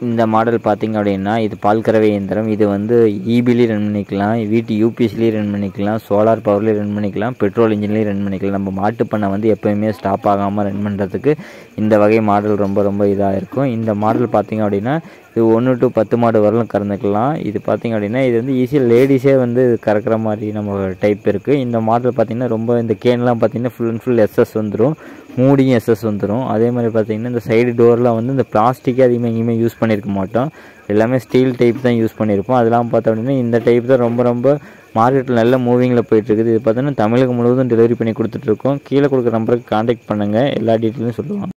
இந்த மாடல் பார்த்தீங்க அப்படின்னா இது பால் கறவை இயந்திரம் இது வந்து இபிலையும் ரன் பண்ணிக்கலாம் வீட்டு யூபிஎஸ்லேயும் ரன் பண்ணிக்கலாம் சோலார் பவர்லேயும் ரன் பண்ணிக்கலாம் பெட்ரோல் இன்ஜின்லேயும் ரன் பண்ணிக்கலாம் நம்ம மாட்டு பண்ணை வந்து எப்போயுமே ஸ்டாப் ஆகாமல் ரன் பண்ணுறதுக்கு இந்த வகை மாடல் ரொம்ப ரொம்ப இதாக இருக்கும் இந்த மாடல் பார்த்தீங்க அப்படின்னா இது ஒன்று டு பத்து மாடு வரலும் கறந்துக்கலாம் இது பார்த்தீங்க அப்படின்னா இது வந்து ஈஸியாக லேடிஸே வந்து கறக்கிற மாதிரி நம்ம டைப் இருக்குது இந்த மாடல் பார்த்தீங்கன்னா ரொம்ப இந்த கேன்லாம் பார்த்தீங்கன்னா ஃபுல் அண்ட் ஃபுல் எஸ்எஸ் வந்துடும் மூடியும் எஸ்எஸ் வந்துடும் அதே மாதிரி பார்த்தீங்கன்னா இந்த சைடு டோர்லாம் வந்து இந்த பிளாஸ்டிக்கே அதிகமாக எங்கேயுமே யூஸ் பண்ணியிருக்க மாட்டோம் எல்லாமே ஸ்டீல் டைப் தான் யூஸ் பண்ணியிருப்போம் அதெல்லாம் பார்த்தோம் அப்படின்னா இந்த டைப் தான் ரொம்ப ரொம்ப மார்க்கெட்டில் நல்ல மூவிங்கில் போயிட்டுருக்குது இது பார்த்தீங்கன்னா தமிழகம் முழுவதும் டெலிவரி பண்ணி கொடுத்துட்ருக்கோம் கீழே கொடுக்குற நம்பருக்கு காண்டாக்ட் பண்ணுங்கள் எல்லா டீட்டெயிலும் சொல்லுவாங்க